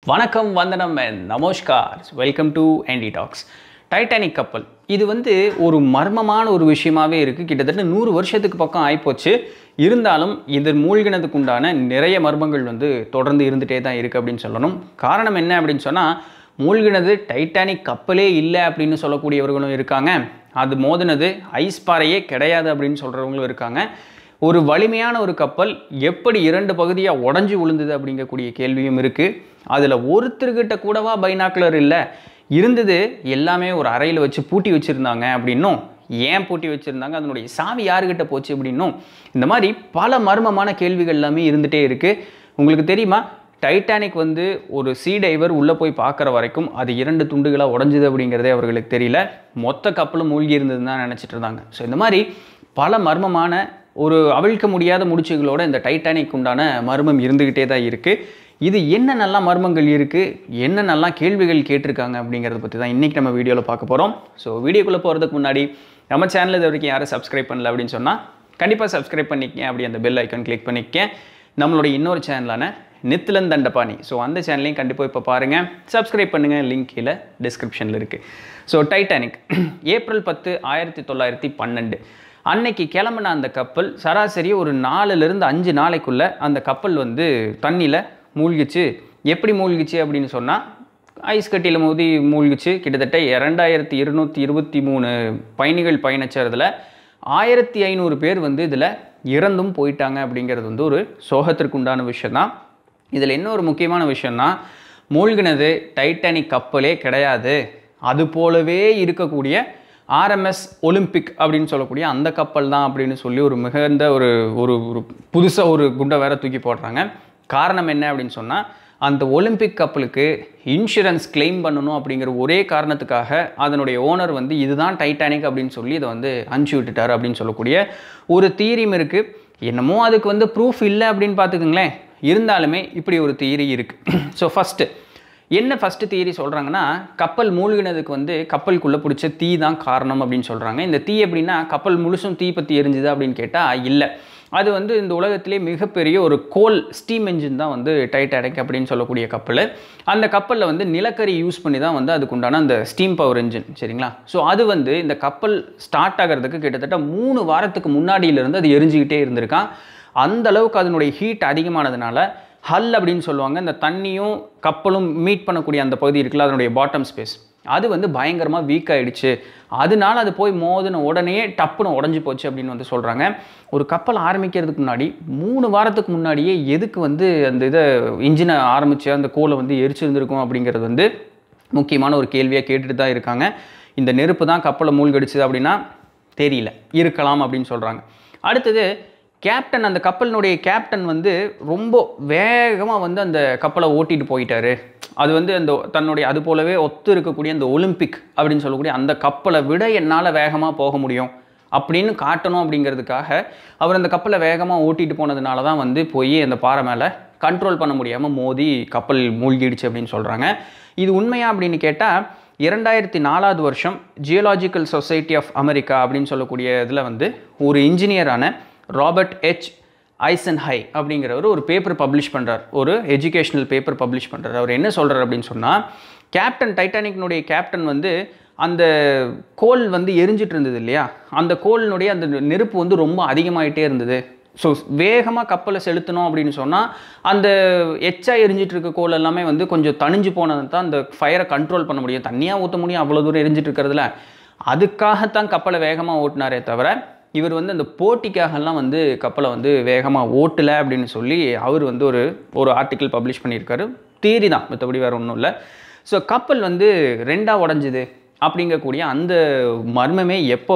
வணக்கம் வந்தனம் and நமஸ்கார் welcome to ND talks Titanic கப்பல் இது வந்து ஒரு மர்மமான ஒரு விஷயமாவே இருக்குது கிட்டத்தட்ட நூறு வருஷத்துக்கு பக்கம் ஆயிப்போச்சு இருந்தாலும் இது மூழ்கினதுக்கு உண்டான நிறைய மர்மங்கள் வந்து தொடர்ந்து இருந்துகிட்டே தான் இருக்குது அப்படின்னு சொல்லணும் காரணம் என்ன அப்படின்னு சொன்னால் மூழ்கினது டைட்டானிக் கப்பலே இல்லை அப்படின்னு சொல்லக்கூடியவர்களும் இருக்காங்க அது மோதினது ஐஸ் பாறையே கிடையாது அப்படின்னு சொல்கிறவங்களும் இருக்காங்க ஒரு வலிமையான ஒரு கப்பல் எப்படி இரண்டு பகுதியாக உடஞ்சி விழுந்தது அப்படிங்கக்கூடிய கேள்வியும் இருக்குது அதில் ஒருத்தர்கிட்ட கூடவா பைனாக்குலர் இல்லை இருந்தது எல்லாமே ஒரு அறையில் வச்சு பூட்டி வச்சுருந்தாங்க அப்படின்னும் ஏன் பூட்டி வச்சுருந்தாங்க அதனுடைய சாவி யாருக்கிட்ட போச்சு அப்படின்னும் இந்த மாதிரி பல மர்மமான கேள்விகள் எல்லாமே இருந்துகிட்டே இருக்குது உங்களுக்கு தெரியுமா டைட்டானிக் வந்து ஒரு சீ டைவர் உள்ளே போய் பார்க்குற வரைக்கும் அது இரண்டு துண்டுகளாக உடஞ்சுது அப்படிங்கிறதே அவர்களுக்கு தெரியல மொத்த கப்பலும் மூழ்கி இருந்ததுன்னு தான் நினச்சிட்டு இருந்தாங்க ஸோ இந்த மாதிரி பல மர்மமான ஒரு அவிழ்க்க முடியாத முடிச்சுகளோட இந்த டைட்டானிக் உண்டான மர்மம் இருந்துக்கிட்டே தான் இருக்குது இது என்னென்னலாம் மர்மங்கள் இருக்குது என்னென்னலாம் கேள்விகள் கேட்டிருக்காங்க அப்படிங்கிறத பற்றி தான் இன்றைக்கி நம்ம வீடியோவில் பார்க்க போகிறோம் ஸோ வீடியோக்குள்ளே போகிறதுக்கு முன்னாடி நம்ம சேனல் இது வரைக்கும் யாரும் சப்ஸ்கிரைப் பண்ணல அப்படின்னு சொன்னால் கண்டிப்பாக சப்ஸ்கிரைப் பண்ணிக்கங்க அப்படி அந்த பெல் ஐக்கான் கிளிக் பண்ணிக்க நம்மளுடைய இன்னொரு சேனலான நித்திலன் தண்டபாணி ஸோ அந்த சேனலையும் கண்டிப்பாக இப்போ பாருங்கள் சப்ஸ்கிரைப் பண்ணுங்கள் லிங்க் கீழே டிஸ்கிரிப்ஷனில் இருக்குது ஸோ டைட்டானிக் ஏப்ரல் பத்து ஆயிரத்தி தொள்ளாயிரத்தி பன்னெண்டு அன்னைக்கு கிளம்புன அந்த கப்பல் சராசரி ஒரு நாலுலேருந்து அஞ்சு நாளைக்குள்ளே அந்த கப்பல் வந்து தண்ணியில் மூழ்கிச்சு எப்படி மூழ்கிச்சு அப்படின்னு சொன்னால் ஐஸ் கட்டியில் மோதி மூழ்கிச்சு கிட்டத்தட்ட இரண்டாயிரத்தி இருநூற்றி இருபத்தி மூணு பயணிகள் பயணிச்சதுல ஆயிரத்தி ஐநூறு பேர் வந்து இதில் இறந்தும் போயிட்டாங்க அப்படிங்கிறது வந்து ஒரு சோகத்திற்கு உண்டான விஷயந்தான் இதில் என்ன ஒரு முக்கியமான விஷயம்னா மூழ்கினது டைட்டானிக் கப்பலே கிடையாது அது போலவே இருக்கக்கூடிய ஆர்எம்எஸ் ஒலிம்பிக் அப்படின்னு சொல்லக்கூடிய அந்த கப்பல் தான் அப்படின்னு சொல்லி ஒரு மிகுந்த ஒரு ஒரு ஒரு புதுசாக ஒரு குண்டை வேற தூக்கி போடுறாங்க காரணம் என்ன அப்படின்னு சொன்னால் அந்த ஒலிம்பிக் கப்பலுக்கு இன்சூரன்ஸ் கிளைம் பண்ணணும் அப்படிங்கிற ஒரே காரணத்துக்காக அதனுடைய ஓனர் வந்து இதுதான் டைட்டானிக் அப்படின்னு சொல்லி இதை வந்து அனுப்பிச்சி விட்டுட்டார் அப்படின்னு சொல்லக்கூடிய ஒரு தீரியும் இருக்குது என்னமோ அதுக்கு வந்து ப்ரூஃப் இல்லை அப்படின்னு பார்த்துக்குங்களேன் இருந்தாலுமே இப்படி ஒரு தியரி இருக்குது ஸோ ஃபஸ்ட்டு என்ன ஃபஸ்ட்டு தியரி சொல்கிறாங்கன்னா கப்பல் மூழ்கினதுக்கு வந்து கப்பலுக்குள்ளே பிடிச்ச தீ தான் காரணம் அப்படின்னு சொல்கிறாங்க இந்த தீ எப்படின்னா கப்பல் முழுசும் தீ பற்றி எரிஞ்சுது அப்படின்னு கேட்டால் இல்லை அது வந்து இந்த உலகத்திலே மிகப்பெரிய ஒரு கோல் ஸ்டீம் என்ஜின் தான் வந்து டைட்டானிக் அப்படின்னு சொல்லக்கூடிய கப்பல் அந்த கப்பலில் வந்து நிலக்கரி யூஸ் பண்ணி தான் வந்து அதுக்கு உண்டான அந்த ஸ்டீம் பவர் என்ஜின் சரிங்களா ஸோ அது வந்து இந்த கப்பல் ஸ்டார்ட் ஆகிறதுக்கு கிட்டத்தட்ட மூணு வாரத்துக்கு முன்னாடியிலிருந்து அது எரிஞ்சுக்கிட்டே இருந்திருக்கான் அந்த அளவுக்கு அதனுடைய ஹீட் அதிகமானதுனால ஹல் அப்படின்னு சொல்லுவாங்க இந்த தண்ணியும் கப்பலும் மீட் பண்ணக்கூடிய அந்த பகுதி இருக்குல்ல அதனுடைய பாட்டம் ஸ்பேஸ் அது வந்து பயங்கரமாக வீக் ஆகிடுச்சு அதனால அது போய் மோதின உடனே டப்புன்னு உடஞ்சி போச்சு அப்படின்னு வந்து சொல்கிறாங்க ஒரு கப்பல் ஆரம்பிக்கிறதுக்கு முன்னாடி மூணு வாரத்துக்கு முன்னாடியே எதுக்கு வந்து அந்த இதை இன்ஜினை ஆரம்பித்து அந்த கோலை வந்து எரிச்சிருந்திருக்கும் அப்படிங்கிறது வந்து முக்கியமான ஒரு கேள்வியாக கேட்டுட்டு தான் இருக்காங்க இந்த நெருப்பு தான் கப்பலை மூழ்கடிச்சுது அப்படின்னா தெரியல இருக்கலாம் அப்படின்னு சொல்கிறாங்க அடுத்தது கேப்டன் அந்த கப்பலினுடைய கேப்டன் வந்து ரொம்ப வேகமாக வந்து அந்த கப்பலை ஓட்டிட்டு போயிட்டாரு அது வந்து அந்த தன்னுடைய அது போலவே ஒத்து இருக்கக்கூடிய அந்த ஒலிம்பிக் அப்படின்னு சொல்லக்கூடிய அந்த கப்பலை விட என்னால் வேகமாக போக முடியும் அப்படின்னு காட்டணும் அப்படிங்கிறதுக்காக அவர் அந்த கப்பலை வேகமாக ஓட்டிட்டு போனதுனால தான் வந்து போய் அந்த பாறை மேலே கண்ட்ரோல் பண்ண முடியாமல் மோதி கப்பல் மூழ்கிடுச்சு அப்படின்னு சொல்கிறாங்க இது உண்மையா அப்படின்னு கேட்டால் இரண்டாயிரத்தி நாலாவது வருஷம் ஜியோலாஜிக்கல் சொசைட்டி ஆஃப் அமெரிக்கா அப்படின்னு சொல்லக்கூடிய இதில் வந்து ஒரு இன்ஜினியரான ராபர்ட் ஹெச் ஐசன்ஹை அப்படிங்கிறவர் ஒரு பேப்பர் பப்ளிஷ் பண்ணுறார் ஒரு எஜுகேஷ்னல் பேப்பர் பப்ளிஷ் பண்ணுறார் அவர் என்ன சொல்கிறார் அப்படின்னு சொன்னால் கேப்டன் டைட்டானிக்னுடைய கேப்டன் வந்து அந்த கோல் வந்து எரிஞ்சிட்டு இருந்தது இல்லையா அந்த கோலினுடைய அந்த நெருப்பு வந்து ரொம்ப அதிகமாயிட்டே இருந்தது ஸோ வேகமாக கப்பலை செலுத்தணும் அப்படின்னு சொன்னால் அந்த எச்சா எரிஞ்சிட்டு இருக்க கோல் எல்லாமே வந்து கொஞ்சம் தணிஞ்சு போனது தான் அந்த ஃபயரை கண்ட்ரோல் பண்ண முடியும் தண்ணியாக ஊற்ற முடியும் அவ்வளோ தூரம் எரிஞ்சிட்டு இருக்கிறதுல அதுக்காகத்தான் கப்பலை வேகமாக ஓட்டினாரே தவிர இவர் வந்து அந்த போட்டிக்காகலாம் வந்து கப்பலை வந்து வேகமாக ஓட்டலை அப்படின்னு சொல்லி அவர் வந்து ஒரு ஒரு ஆர்டிக்கிள் பப்ளிஷ் பண்ணியிருக்காரு தேரி தான் மற்றபடி வேறு ஒன்றும் இல்லை ஸோ கப்பல் வந்து ரெண்டாக உடஞ்சுது அப்படிங்கக்கூடிய அந்த மர்மமே எப்போ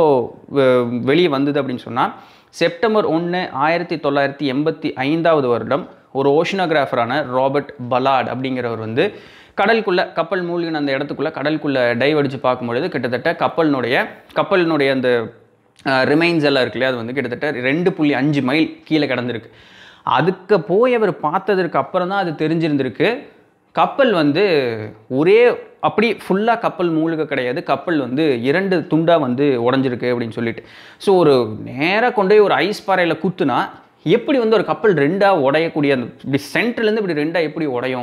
வெளியே வந்தது அப்படின்னு சொன்னால் செப்டம்பர் ஒன்று ஆயிரத்தி தொள்ளாயிரத்தி எண்பத்தி ஐந்தாவது வருடம் ஒரு ஓஷனோகிராஃபரான ராபர்ட் பலாட் அப்படிங்கிறவர் வந்து கடலுக்குள்ளே கப்பல் மூழ்கின அந்த இடத்துக்குள்ளே கடலுக்குள்ளே டைவ் அடித்து பார்க்கும்பொழுது கிட்டத்தட்ட கப்பலினுடைய கப்பலினுடைய அந்த ரிமைன்ஸ் எல்லாம் இருக்கு இல்லையா அது வந்து கிட்டத்தட்ட ரெண்டு புள்ளி அஞ்சு மைல் கீழே கிடந்திருக்கு அதுக்கு போய் அவர் பார்த்ததற்கு அப்புறம் தான் அது தெரிஞ்சிருந்திருக்கு கப்பல் வந்து ஒரே அப்படி ஃபுல்லாக கப்பல் மூழ்க கிடையாது கப்பல் வந்து இரண்டு துண்டாக வந்து உடஞ்சிருக்கு அப்படின்னு சொல்லிட்டு ஸோ ஒரு நேராக கொண்டு போய் ஒரு ஐஸ் பாறையில் குத்துனா எப்படி வந்து ஒரு கப்பல் ரெண்டாக உடையக்கூடிய அந்த இப்படி சென்டர்லேருந்து இப்படி ரெண்டாக எப்படி உடையும்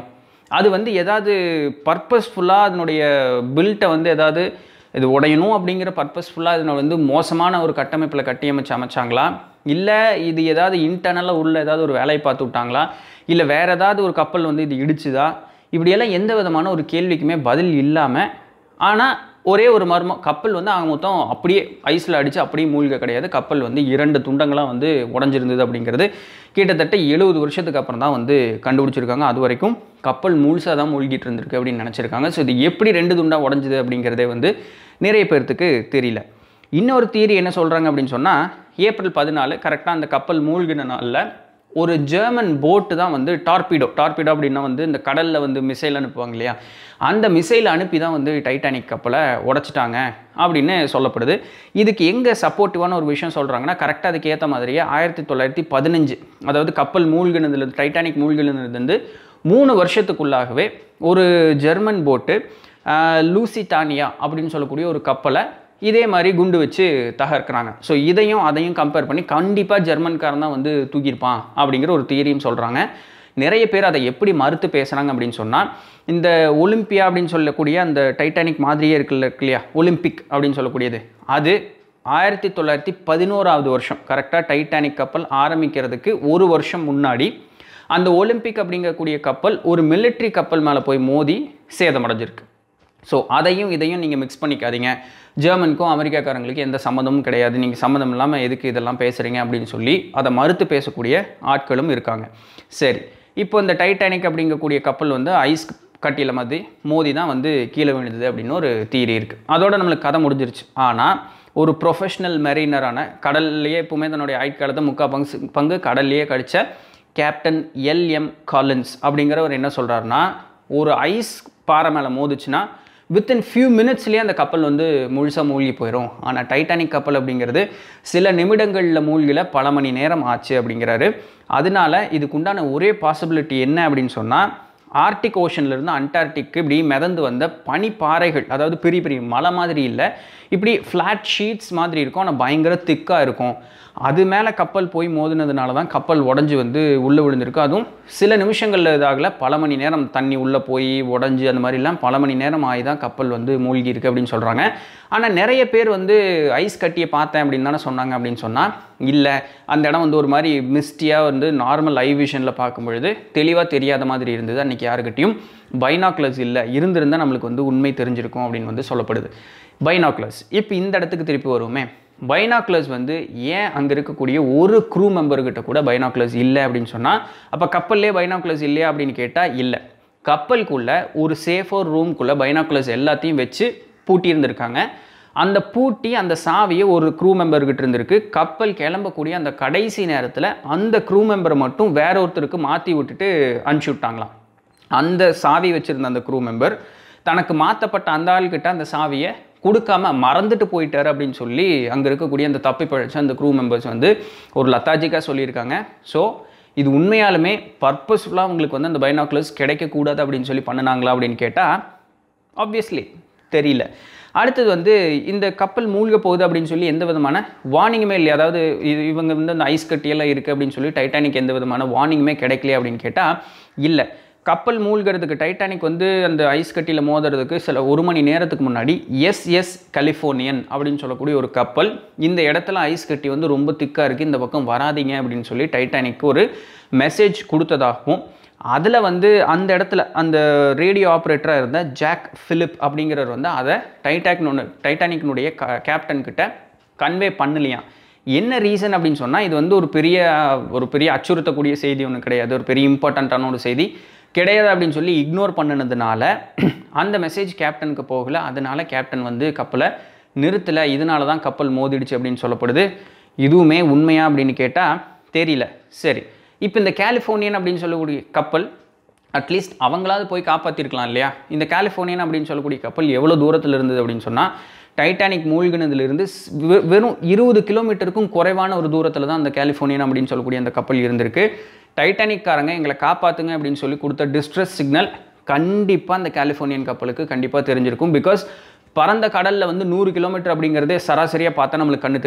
அது வந்து ஏதாவது பர்பஸ்ஃபுல்லாக அதனுடைய பில்ட்டை வந்து ஏதாவது இது உடையணும் அப்படிங்கிற பர்பஸ்ஃபுல்லாக இதனை வந்து மோசமான ஒரு கட்டமைப்பில் கட்டியமைச்சு அமைச்சாங்களா இல்லை இது ஏதாவது இன்டர்னலாக உள்ள ஏதாவது ஒரு வேலையை பார்த்து விட்டாங்களா இல்லை வேறு ஏதாவது ஒரு கப்பல் வந்து இது இடிச்சுதா இப்படியெல்லாம் எந்த விதமான ஒரு கேள்விக்குமே பதில் இல்லாமல் ஆனால் ஒரே ஒரு மர்மம் கப்பல் வந்து அவங்க மொத்தம் அப்படியே ஐஸில் அடித்து அப்படியே மூழ்க கிடையாது கப்பல் வந்து இரண்டு துண்டங்களாக வந்து உடஞ்சிருந்தது அப்படிங்கிறது கிட்டத்தட்ட எழுபது வருஷத்துக்கு அப்புறம் தான் வந்து கண்டுபிடிச்சிருக்காங்க அது வரைக்கும் கப்பல் முழுசாக தான் மூழ்கிட்டு இருந்திருக்கு அப்படின்னு நினச்சிருக்காங்க ஸோ இது எப்படி ரெண்டு துண்டாக உடஞ்சுது அப்படிங்கிறதே வந்து நிறைய பேர்த்துக்கு தெரியல இன்னொரு தியரி என்ன சொல்கிறாங்க அப்படின்னு சொன்னால் ஏப்ரல் பதினாலு கரெக்டாக அந்த கப்பல் மூழ்கின நாளில் ஒரு ஜெர்மன் போட்டு தான் வந்து டார்பிடோ டார்பிடோ அப்படின்னா வந்து இந்த கடலில் வந்து மிசைல் அனுப்புவாங்க இல்லையா அந்த மிசைல் அனுப்பி தான் வந்து டைட்டானிக் கப்பலை உடச்சிட்டாங்க அப்படின்னு சொல்லப்படுது இதுக்கு எங்கே சப்போர்ட்டிவான ஒரு விஷயம் சொல்கிறாங்கன்னா கரெக்டாக அதுக்கு ஏற்ற மாதிரியே ஆயிரத்தி தொள்ளாயிரத்தி பதினஞ்சு அதாவது கப்பல் மூழ்கினதுலேருந்து டைட்டானிக் மூழ்கினதுலேருந்து மூணு வருஷத்துக்குள்ளாகவே ஒரு ஜெர்மன் போட்டு லூசிட்டானியா அப்படின்னு சொல்லக்கூடிய ஒரு கப்பலை இதே மாதிரி குண்டு வச்சு தகர்க்கிறாங்க ஸோ இதையும் அதையும் கம்பேர் பண்ணி கண்டிப்பாக ஜெர்மன்காரன் தான் வந்து தூக்கியிருப்பான் அப்படிங்கிற ஒரு தியரியும் சொல்கிறாங்க நிறைய பேர் அதை எப்படி மறுத்து பேசுகிறாங்க அப்படின்னு சொன்னால் இந்த ஒலிம்பியா அப்படின்னு சொல்லக்கூடிய அந்த டைட்டானிக் மாதிரியே இருக்குல்ல இருக்கு இல்லையா ஒலிம்பிக் அப்படின்னு சொல்லக்கூடியது அது ஆயிரத்தி தொள்ளாயிரத்தி பதினோராவது வருஷம் கரெக்டாக டைட்டானிக் கப்பல் ஆரம்பிக்கிறதுக்கு ஒரு வருஷம் முன்னாடி அந்த ஒலிம்பிக் அப்படிங்கக்கூடிய கப்பல் ஒரு மிலிட்ரி கப்பல் மேலே போய் மோதி சேதமடைஞ்சிருக்கு ஸோ அதையும் இதையும் நீங்கள் மிக்ஸ் பண்ணிக்காதீங்க ஜெர்மனுக்கும் அமெரிக்காக்காரங்களுக்கு எந்த சம்மந்தமும் கிடையாது நீங்கள் சம்மந்தம் இல்லாமல் எதுக்கு இதெல்லாம் பேசுகிறீங்க அப்படின்னு சொல்லி அதை மறுத்து பேசக்கூடிய ஆட்களும் இருக்காங்க சரி இப்போ இந்த டைட்டானிக் அப்படிங்கக்கூடிய கப்பல் வந்து ஐஸ் கட்டியில் மாதிரி மோதி தான் வந்து கீழே விழுந்தது அப்படின்னு ஒரு தீரி இருக்குது அதோட நம்மளுக்கு கதை முடிஞ்சிருச்சு ஆனால் ஒரு ப்ரொஃபஷ்னல் மெரினரான கடல்லையே எப்பவுமே தன்னுடைய ஆயுட்காலத்தை முக்கால் பங்கு பங்கு கடல்லையே கழிச்ச கேப்டன் எல்எம் காலின்ஸ் அப்படிங்கிறவர் என்ன சொல்கிறாருன்னா ஒரு ஐஸ் பாறை மேலே மோதுச்சுன்னா வித்தின் ஃபியூ மினிட்ஸ்லேயே அந்த கப்பல் வந்து முழுசாக மூழ்கி போயிடும் ஆனால் டைட்டானிக் கப்பல் அப்படிங்கிறது சில நிமிடங்களில் மூழ்கில பல மணி நேரம் ஆச்சு அப்படிங்கிறாரு அதனால இதுக்குண்டான ஒரே பாசிபிலிட்டி என்ன அப்படின்னு சொன்னால் ஆர்டிக் ஓஷன்லேருந்து அண்டார்டிக்கு இப்படி மிதந்து வந்த பனிப்பாறைகள் அதாவது பெரிய பெரிய மலை மாதிரி இல்லை இப்படி ஃப்ளாட் ஷீட்ஸ் மாதிரி இருக்கும் ஆனால் பயங்கர திக்காக இருக்கும் அது மேலே கப்பல் போய் மோதினதுனால தான் கப்பல் உடஞ்சி வந்து உள்ளே விழுந்திருக்கு அதுவும் சில நிமிஷங்களில் இதாகல பல மணி நேரம் தண்ணி உள்ளே போய் உடஞ்சி அந்த மாதிரிலாம் பல மணி நேரம் ஆகி தான் கப்பல் வந்து மூழ்கி இருக்கு அப்படின்னு சொல்கிறாங்க ஆனால் நிறைய பேர் வந்து ஐஸ் கட்டியை பார்த்தேன் அப்படின்னு தானே சொன்னாங்க அப்படின்னு சொன்னால் இல்லை அந்த இடம் வந்து ஒரு மாதிரி மிஸ்டியாக வந்து நார்மல் ஐ விஷனில் பார்க்கும் பொழுது தெளிவாக தெரியாத மாதிரி இருந்தது அன்றைக்கி யாருக்கிட்டையும் பைனாக்குலர்ஸ் இல்லை இருந்திருந்தால் நம்மளுக்கு வந்து உண்மை தெரிஞ்சிருக்கும் அப்படின்னு வந்து சொல்லப்படுது பைனாக்குலர்ஸ் இப்போ இந்த இடத்துக்கு திருப்பி வருவோமே பைனாக்குலர்ஸ் வந்து ஏன் அங்கே இருக்கக்கூடிய ஒரு க்ரூ மெம்பர்கிட்ட கூட பைனாக்குலர்ஸ் இல்லை அப்படின்னு சொன்னால் அப்போ கப்பல்லே பைனாக்குலர்ஸ் இல்லையா அப்படின்னு கேட்டால் இல்லை கப்பலுக்குள்ளே ஒரு சேஃபர் ரூம்குள்ளே பைனாக்குலர்ஸ் எல்லாத்தையும் வச்சு பூட்டி இருந்திருக்காங்க அந்த பூட்டி அந்த சாவியை ஒரு க்ரூ மெம்பர்கிட்ட இருந்திருக்கு கப்பல் கிளம்பக்கூடிய அந்த கடைசி நேரத்தில் அந்த க்ரூ மெம்பரை மட்டும் வேற ஒருத்தருக்கு மாற்றி விட்டுட்டு அனுப்பிச்சி விட்டாங்களாம் அந்த சாவி வச்சுருந்த அந்த க்ரூ மெம்பர் தனக்கு மாற்றப்பட்ட அந்த ஆள்கிட்ட அந்த சாவியை கொடுக்காம மறந்துட்டு போயிட்டார் அப்படின்னு சொல்லி அங்கே இருக்கக்கூடிய அந்த தப்பி பழிச்ச அந்த க்ரூ மெம்பர்ஸ் வந்து ஒரு லத்தாஜிக்காக சொல்லியிருக்காங்க ஸோ இது உண்மையாலுமே பர்பஸ்ஃபுல்லாக உங்களுக்கு வந்து அந்த பைனாக்குலர்ஸ் கிடைக்கக்கூடாது அப்படின்னு சொல்லி பண்ணினாங்களா அப்படின்னு கேட்டால் ஆப்வியஸ்லி தெரியல அடுத்தது வந்து இந்த கப்பல் மூழ்க போகுது அப்படின்னு சொல்லி எந்த விதமான வார்னிங்குமே இல்லையா அதாவது இது இவங்க வந்து அந்த ஐஸ் கட்டியெல்லாம் இருக்குது அப்படின்னு சொல்லி டைட்டானிக் எந்த விதமான வார்னிங்குமே கிடைக்கலையா அப்படின்னு கேட்டால் இல்லை கப்பல் மூழ்கிறதுக்கு டைட்டானிக் வந்து அந்த ஐஸ் கட்டியில் மோதுறதுக்கு சில ஒரு மணி நேரத்துக்கு முன்னாடி எஸ்எஸ் கலிஃபோர்னியன் அப்படின்னு சொல்லக்கூடிய ஒரு கப்பல் இந்த இடத்துல ஐஸ் கட்டி வந்து ரொம்ப திக்காக இருக்குது இந்த பக்கம் வராதீங்க அப்படின்னு சொல்லி டைட்டானிக்கு ஒரு மெசேஜ் கொடுத்ததாகவும் அதில் வந்து அந்த இடத்துல அந்த ரேடியோ ஆப்ரேட்டராக இருந்த ஜாக் ஃபிலிப் அப்படிங்கிறவர் வந்து அதை டைட்டாக்னு டைட்டானிக்னுடைய க கேப்டன் கிட்ட கன்வே பண்ணலையாம் என்ன ரீசன் அப்படின்னு சொன்னால் இது வந்து ஒரு பெரிய ஒரு பெரிய அச்சுறுத்தக்கூடிய செய்தி ஒன்று கிடையாது ஒரு பெரிய இம்பார்ட்டண்ட்டான ஒரு செய்தி கிடையாது அப்படின்னு சொல்லி இக்னோர் பண்ணினதுனால அந்த மெசேஜ் கேப்டனுக்கு போகல அதனால கேப்டன் வந்து கப்பலை நிறுத்தலை இதனால தான் கப்பல் மோதிடுச்சு அப்படின்னு சொல்லப்படுது இதுவுமே உண்மையா அப்படின்னு கேட்டால் தெரியல சரி இப்போ இந்த கேலிஃபோர்னியன் அப்படின்னு சொல்லக்கூடிய கப்பல் அட்லீஸ்ட் அவங்களாவது போய் காப்பாற்றிருக்கலாம் இல்லையா இந்த கேலிஃபோர்னியன் அப்படின்னு சொல்லக்கூடிய கப்பல் எவ்வளோ தூரத்தில் இருந்தது அப்படின்னு சொன்னால் டைட்டானிக் மூழ்கினதுலேருந்து வெ- வெறும் இருபது கிலோமீட்டருக்கும் குறைவான ஒரு தூரத்தில் தான் அந்த கேலிஃபோர்னியன் அப்படின்னு சொல்லக்கூடிய அந்த கப்பல் இருந்திருக்கு டைட்டானிக்காரங்க எங்களை காப்பாற்றுங்க அப்படின்னு சொல்லி கொடுத்த டிஸ்ட்ரெஸ் சிக்னல் கண்டிப்பாக அந்த கலிஃபோர்னியன் கப்பலுக்கு கண்டிப்பாக தெரிஞ்சிருக்கும் பிகாஸ் பறந்த கடலில் வந்து நூறு கிலோமீட்டர் அப்படிங்கிறதே சராசரியாக பார்த்தா நம்மளுக்கு கண்ணு தெரியும்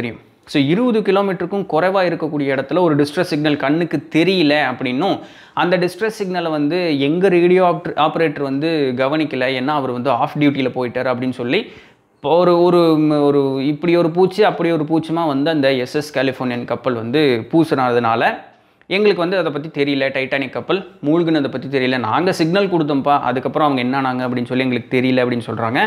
ஸோ இருபது கிலோமீட்டருக்கும் குறைவாக இருக்கக்கூடிய இடத்துல ஒரு டிஸ்ட்ரஸ் சிக்னல் கண்ணுக்கு தெரியல அப்படின்னும் அந்த டிஸ்ட்ரஸ் சிக்னலை வந்து எங்கள் ரேடியோ ஆப்ரேட்டர் வந்து கவனிக்கல ஏன்னா அவர் வந்து ஆஃப் டியூட்டியில் போயிட்டார் அப்படின்னு சொல்லி இப்போ ஒரு ஒரு ஒரு இப்படி ஒரு பூச்சி அப்படி ஒரு பூச்சிமா வந்து அந்த எஸ்எஸ் கலிஃபோர்னியன் கப்பல் வந்து பூசுனதுனால எங்களுக்கு வந்து அதை பற்றி தெரியல டைட்டானிக் கப்பல் மூழ்கினதை பற்றி தெரியல நாங்கள் சிக்னல் கொடுத்தோம்ப்பா அதுக்கப்புறம் அவங்க என்னானாங்க அப்படின்னு சொல்லி எங்களுக்கு தெரியல அப்படின்னு சொல்கிறாங்க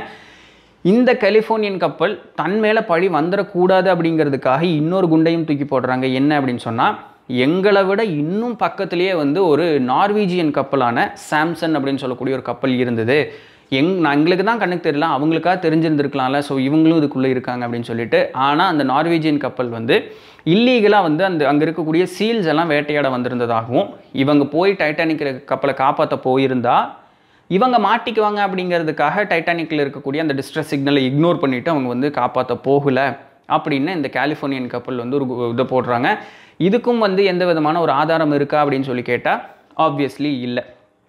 இந்த கலிஃபோர்னியன் கப்பல் தன் மேலே பழி வந்துடக்கூடாது அப்படிங்கிறதுக்காக இன்னொரு குண்டையும் தூக்கி போடுறாங்க என்ன அப்படின்னு சொன்னால் எங்களை விட இன்னும் பக்கத்துலேயே வந்து ஒரு நார்வீஜியன் கப்பலான சாம்சன் அப்படின்னு சொல்லக்கூடிய ஒரு கப்பல் இருந்தது எங் நான் எங்களுக்கு தான் கண்ணுக்கு தெரியல அவங்களுக்காக தெரிஞ்சிருந்துருக்கலாம்ல ஸோ இவங்களும் இதுக்குள்ளே இருக்காங்க அப்படின்னு சொல்லிட்டு ஆனால் அந்த நார்வீஜியன் கப்பல் வந்து இல்லீகலாக வந்து அந்த அங்கே இருக்கக்கூடிய சீல்ஸ் எல்லாம் வேட்டையாட வந்திருந்ததாகவும் இவங்க போய் டைட்டானிக் கப்பலை காப்பாற்ற போயிருந்தா இவங்க மாட்டிக்குவாங்க அப்படிங்கிறதுக்காக டைட்டானிக்கில் இருக்கக்கூடிய அந்த டிஸ்ட்ரஸ் சிக்னலை இக்னோர் பண்ணிவிட்டு அவங்க வந்து காப்பாற்ற போகலை அப்படின்னு இந்த கலிஃபோர்னியன் கப்பல் வந்து ஒரு கு- இதை போடுறாங்க இதுக்கும் வந்து எந்த விதமான ஒரு ஆதாரம் இருக்கா அப்படின்னு சொல்லி கேட்டால் ஆப்வியஸ்லி இல்லை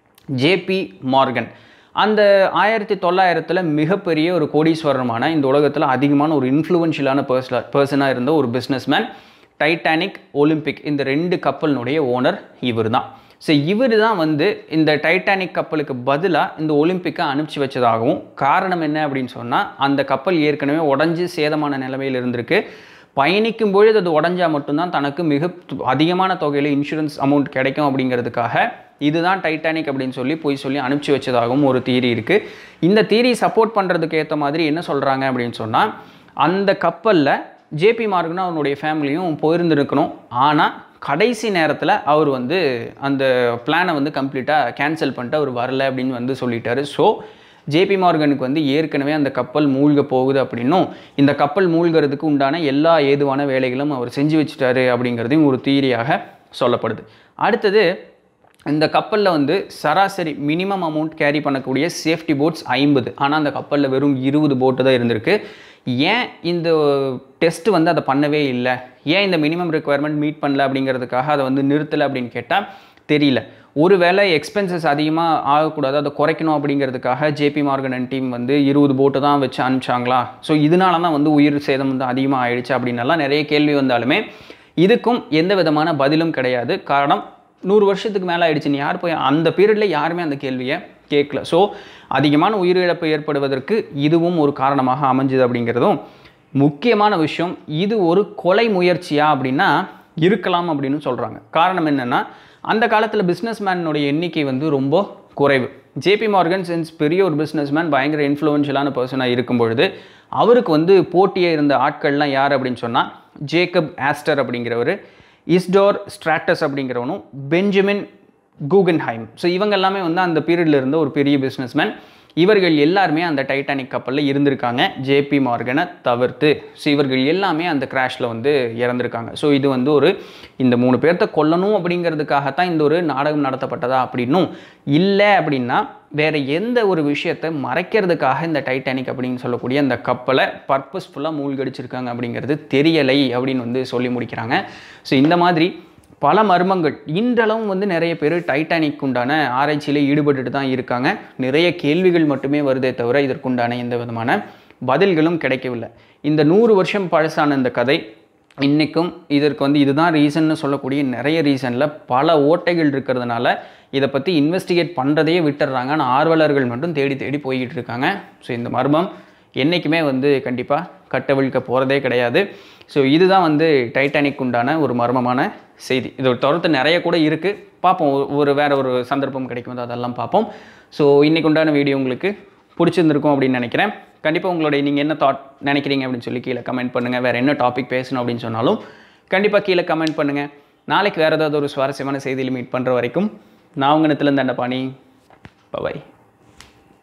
ஜேபி மார்கன் அந்த ஆயிரத்தி தொள்ளாயிரத்தில் மிகப்பெரிய ஒரு கோடீஸ்வரமான இந்த உலகத்தில் அதிகமான ஒரு இன்ஃப்ளூவன்ஷியலான பர்சன பர்சனாக இருந்த ஒரு பிஸ்னஸ்மேன் டைட்டானிக் ஒலிம்பிக் இந்த ரெண்டு கப்பலினுடைய ஓனர் இவர் தான் ஸோ இவர் தான் வந்து இந்த டைட்டானிக் கப்பலுக்கு பதிலாக இந்த ஒலிம்பிக்கை அனுப்பிச்சு வச்சதாகவும் காரணம் என்ன அப்படின்னு சொன்னால் அந்த கப்பல் ஏற்கனவே உடஞ்சி சேதமான நிலைமையில் இருந்திருக்கு பயணிக்கும் பொழுது அது உடஞ்சா மட்டும்தான் தனக்கு மிக து- அதிகமான தொகையில் இன்சூரன்ஸ் அமௌண்ட் கிடைக்கும் அப்படிங்கிறதுக்காக இதுதான் டைட்டானிக் அப்படின்னு சொல்லி போய் சொல்லி அனுப்பிச்சு வச்சதாகவும் ஒரு தீரி இருக்குது இந்த தீரி சப்போர்ட் பண்ணுறதுக்கு ஏற்ற மாதிரி என்ன சொல்கிறாங்க அப்படின்னு சொன்னால் அந்த கப்பலில் ஜேபி மார்க்னு அவனுடைய ஃபேமிலியும் போயிருந்துருக்கணும் ஆனால் கடைசி நேரத்தில் அவர் வந்து அந்த பிளானை வந்து கம்ப்ளீட்டாக கேன்சல் பண்ணிட்டு அவர் வரல அப்படின்னு வந்து சொல்லிட்டாரு ஸோ ஜேபி மார்கனுக்கு வந்து ஏற்கனவே அந்த கப்பல் மூழ்க போகுது அப்படின்னும் இந்த கப்பல் மூழ்கிறதுக்கு உண்டான எல்லா ஏதுவான வேலைகளும் அவர் செஞ்சு வச்சுட்டாரு அப்படிங்கிறதையும் ஒரு தீரியாக சொல்லப்படுது அடுத்தது இந்த கப்பலில் வந்து சராசரி மினிமம் அமௌண்ட் கேரி பண்ணக்கூடிய சேஃப்டி போட்ஸ் ஐம்பது ஆனால் அந்த கப்பலில் வெறும் இருபது போட்டு தான் இருந்திருக்கு ஏன் இந்த டெஸ்ட் வந்து அதை பண்ணவே இல்லை ஏன் இந்த மினிமம் ரெக்குவயர்மெண்ட் மீட் பண்ணல அப்படிங்கிறதுக்காக அதை வந்து நிறுத்தலை அப்படின்னு கேட்டால் தெரியல ஒருவேளை எக்ஸ்பென்சஸ் அதிகமாக ஆகக்கூடாது அதை குறைக்கணும் அப்படிங்கிறதுக்காக ஜேபி மார்கன் அண்ட் டீம் வந்து இருபது போட்டு தான் வச்சு அனுப்பிச்சாங்களா ஸோ இதனால தான் வந்து உயிர் சேதம் வந்து அதிகமாக ஆயிடுச்சு அப்படின்னலாம் நிறைய கேள்வி வந்தாலுமே இதுக்கும் எந்த விதமான பதிலும் கிடையாது காரணம் நூறு வருஷத்துக்கு மேலே ஆயிடுச்சு நீ யார் போய் அந்த பீரியடில் யாருமே அந்த கேள்வியை கேட்கல ஸோ அதிகமான உயிரிழப்பு ஏற்படுவதற்கு இதுவும் ஒரு காரணமாக அமைஞ்சுது அப்படிங்கிறதும் முக்கியமான விஷயம் இது ஒரு கொலை முயற்சியா அப்படின்னா இருக்கலாம் அப்படின்னு சொல்கிறாங்க காரணம் என்னென்னா அந்த காலத்தில் பிஸ்னஸ்மேனுடைய எண்ணிக்கை வந்து ரொம்ப குறைவு ஜேபி மார்கன் சென்ஸ் பெரிய ஒரு பிஸ்னஸ்மேன் பயங்கர இன்ஃப்ளூயன்ஷியலான பர்சனாக இருக்கும் பொழுது அவருக்கு வந்து போட்டியாக இருந்த ஆட்கள்லாம் யார் அப்படின்னு சொன்னால் ஜேக்கப் ஆஸ்டர் அப்படிங்கிறவர் இஸ்டோர் ஸ்ட்ராட்டஸ் அப்படிங்கிறவனும் பெஞ்சமின் கூகன்ஹைம் ஸோ இவங்க எல்லாமே வந்து அந்த பீரியடில் இருந்த ஒரு பெரிய பிஸ்னஸ்மேன் இவர்கள் எல்லாருமே அந்த டைட்டானிக் கப்பலில் இருந்திருக்காங்க ஜேபி மார்கனை தவிர்த்து ஸோ இவர்கள் எல்லாமே அந்த கிராஷில் வந்து இறந்துருக்காங்க ஸோ இது வந்து ஒரு இந்த மூணு பேர்த்த கொல்லணும் அப்படிங்கிறதுக்காகத்தான் இந்த ஒரு நாடகம் நடத்தப்பட்டதா அப்படின்னும் இல்லை அப்படின்னா வேற எந்த ஒரு விஷயத்தை மறைக்கிறதுக்காக இந்த டைட்டானிக் அப்படின்னு சொல்லக்கூடிய அந்த கப்பலை பர்பஸ்ஃபுல்லாக மூழ்கடிச்சிருக்காங்க அப்படிங்கிறது தெரியலை அப்படின்னு வந்து சொல்லி முடிக்கிறாங்க ஸோ இந்த மாதிரி பல மர்மங்கள் இன்றளவும் வந்து நிறைய பேர் டைட்டானிக் உண்டான ஆராய்ச்சியில் ஈடுபட்டுட்டு தான் இருக்காங்க நிறைய கேள்விகள் மட்டுமே வருதே தவிர இதற்குண்டான எந்த விதமான பதில்களும் கிடைக்கவில்லை இந்த நூறு வருஷம் பழசான இந்த கதை இன்றைக்கும் இதற்கு வந்து இதுதான் ரீசன்னு சொல்லக்கூடிய நிறைய ரீசனில் பல ஓட்டைகள் இருக்கிறதுனால இதை பற்றி இன்வெஸ்டிகேட் பண்ணுறதையே விட்டுடுறாங்க ஆனால் ஆர்வலர்கள் மட்டும் தேடி தேடி போய்கிட்டு இருக்காங்க ஸோ இந்த மர்மம் என்றைக்குமே வந்து கண்டிப்பாக கட்டவிழ்க்க போகிறதே கிடையாது ஸோ இதுதான் வந்து டைட்டானிக் உண்டான ஒரு மர்மமான செய்தி இதை தவிர்த்து நிறைய கூட இருக்குது பார்ப்போம் ஒரு- ஒரு வேற ஒரு சந்தர்ப்பம் கிடைக்கும் அதெல்லாம் பார்ப்போம் ஸோ இன்னைக்கு உண்டான வீடியோ உங்களுக்கு பிடிச்சிருந்திருக்கும் அப்படின்னு நினைக்கிறேன் கண்டிப்பாக உங்களுடைய நீங்கள் என்ன தாட் நினைக்கிறீங்க அப்படின்னு சொல்லி கீழே கமெண்ட் பண்ணுங்கள் வேறு என்ன டாபிக் பேசணும் அப்படின்னு சொன்னாலும் கண்டிப்பாக கீழே கமெண்ட் பண்ணுங்கள் நாளைக்கு வேறு ஏதாவது ஒரு சுவாரஸ்யமான செய்தியில் மீட் பண்ணுற வரைக்கும் நான் உங்கள் நிலத்துல தண்டபாணி பபாய்